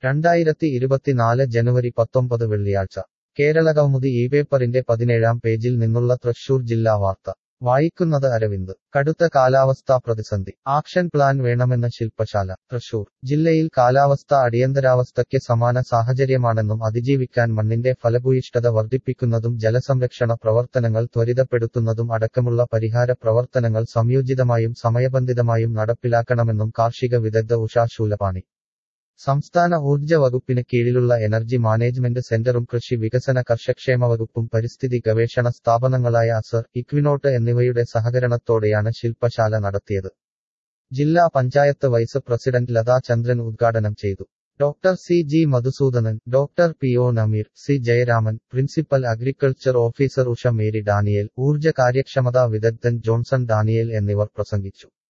രണ്ടായിരത്തി ഇരുപത്തിനാല് ജനുവരി പത്തൊമ്പത് വെള്ളിയാഴ്ച കേരളകൗമുദി ഈ പേപ്പറിന്റെ പതിനേഴാം പേജിൽ നിന്നുള്ള തൃശൂർ ജില്ലാ വാർത്ത വായിക്കുന്നത് അരവിന്ദ് കടുത്ത കാലാവസ്ഥാ പ്രതിസന്ധി ആക്ഷൻ പ്ലാൻ വേണമെന്ന് ശില്പശാല തൃശൂർ ജില്ലയിൽ കാലാവസ്ഥ അടിയന്തരാവസ്ഥയ്ക്ക് സമാന സാഹചര്യമാണെന്നും അതിജീവിക്കാൻ മണ്ണിന്റെ ഫലഭൂയിഷ്ഠത വർദ്ധിപ്പിക്കുന്നതും ജലസംരക്ഷണ പ്രവർത്തനങ്ങൾ ത്വരിതപ്പെടുത്തുന്നതും അടക്കമുള്ള പരിഹാര പ്രവർത്തനങ്ങൾ സംയോജിതമായും സമയബന്ധിതമായും നടപ്പിലാക്കണമെന്നും കാർഷിക വിദഗ്ധ ഉഷാ ശൂലപാണി സംസ്ഥാന ഊർജ്ജ വകുപ്പിന് കീഴിലുള്ള എനർജി മാനേജ്മെന്റ് സെന്ററും കൃഷി വികസന കർഷക്ഷേമ വകുപ്പും പരിസ്ഥിതി ഗവേഷണ സ്ഥാപനങ്ങളായ അസർ ഇക്വിനോട്ട് എന്നിവയുടെ സഹകരണത്തോടെയാണ് ശില്പശാല നടത്തിയത് ജില്ലാ പഞ്ചായത്ത് വൈസ് പ്രസിഡന്റ് ലതാ ചന്ദ്രൻ ഉദ്ഘാടനം ചെയ്തു doctor C G Madhusoodanan doctor P O Nameer C Jayaraman principal agriculture officer Usha Mary Daniel ഊർജ്ജ കാര്യക്ഷമതാ വിദഗ്ധൻ ജോൺസൺ ഡാനിയേൽ എന്നിവർ പ്രസംഗിച്ചു